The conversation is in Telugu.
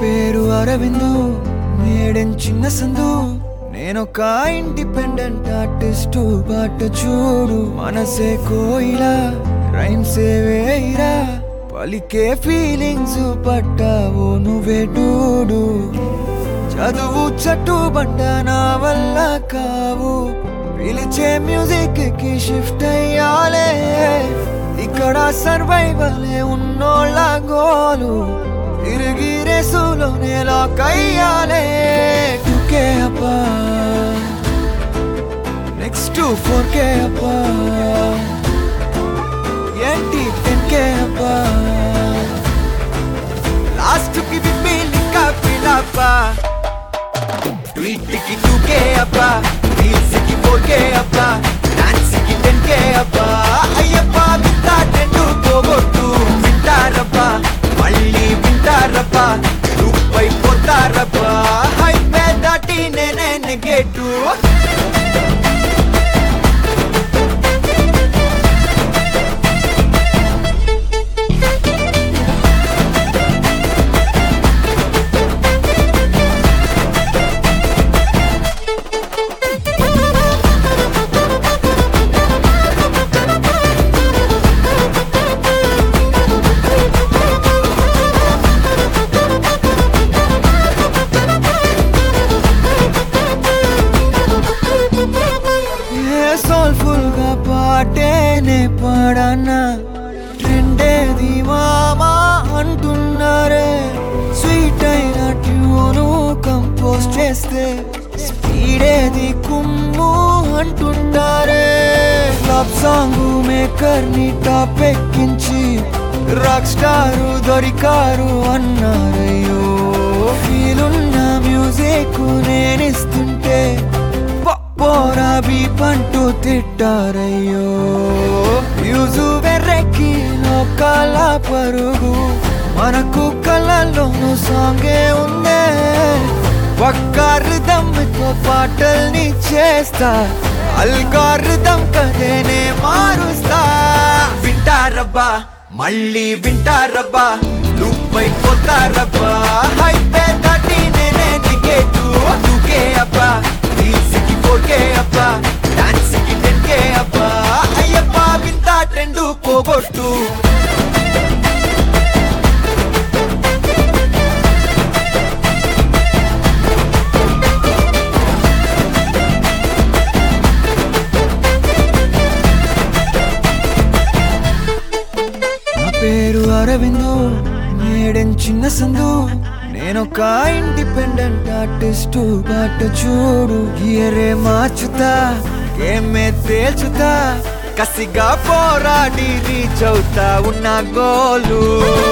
పేరు అరవిందు మేడెన్ చిన్న సందు నేనొక ఇండిపెండెంట్ ఆర్టిస్టు బాట చూడు మనసే కోయిలా రైమ్సే వేయిరా పలికే ఫీలింగ్స్ పట్టావు నువ్వే డూడు చదువు చెట్టు బండ నా వల్ల కావు పిలిచే మ్యూజిక్ కి షిఫ్ట్ అయ్యాలే ఇక్కడ సర్వైవలే ఉన్నోళ్ళ గోలు తిరిగి రేసులోనే లాక్ అయ్యాలే టూకే అప్పా నెక్స్ట్ ఫోర్ కే అప్పా ఏంటి టెన్ కే అప్పా లాస్ట్ కి బిబ్బిలిక పిలపా ట్వీట్ కి టూకే అప్పా రీల్స్ కి ఫోర్ కే అప్పా డాన్స్ కి టెన్ కే అప్పా అయ్యప్ప వింటా టెండు పోగొట్టు వింటారప్పా మళ్ళీ వింటారప్పా రూపై పోతారప్పా హైవే దాటి నేనే నెగేటు ఏ సోల్ఫుల్ గా పాటేనే పాడనా ట్రెండేది మామా అంటున్నారే స్వీట్ అయిన ట్యూను కంపోజ్ చేస్తే స్పీడేది కుమ్ము అంటుంటారే క్లబ్ సాంగ్ మేకర్ ని టాప్ ఎక్కించి రాక్ స్టారు దొరికారు అన్నారయ్యో ఫీలున్న మ్యూజిక్ నేనిస్తుంటే పోరాబి పంటూ తిట్టారయ్యో యూజు వెర్రెక్కి లోకాల పరుగు మనకు కళ్ళల్లోనూ సాంగే ఉందే పక్కారుదమ్తో పాటల్ని చేస్తా అల్గారుదం కదేనే మారుస్తా వింటారబ్బా మళ్ళీ వింటారబ్బా లూపై పోతారబ్బా హైపే దాటి నేనే టికెట్ టూకే అబ్బా రీల్స్ కి ఫోర్కే అబ్బా డాన్స్ కి టెన్ కే అబ్బా అయ్యప్ప వింత ట్రెండ్ పోగొట్టు నా పేరు అరవిందు మేడెన్ చిన్న సందు నేనొక ఇండిపెండెంట్ ఆర్టిస్టు బాట చూడు గియరే మార్చుతా ఏమే తేల్చుతా కసిగా పోరాడి రీచ్ అవుతా ఉన్న గోలు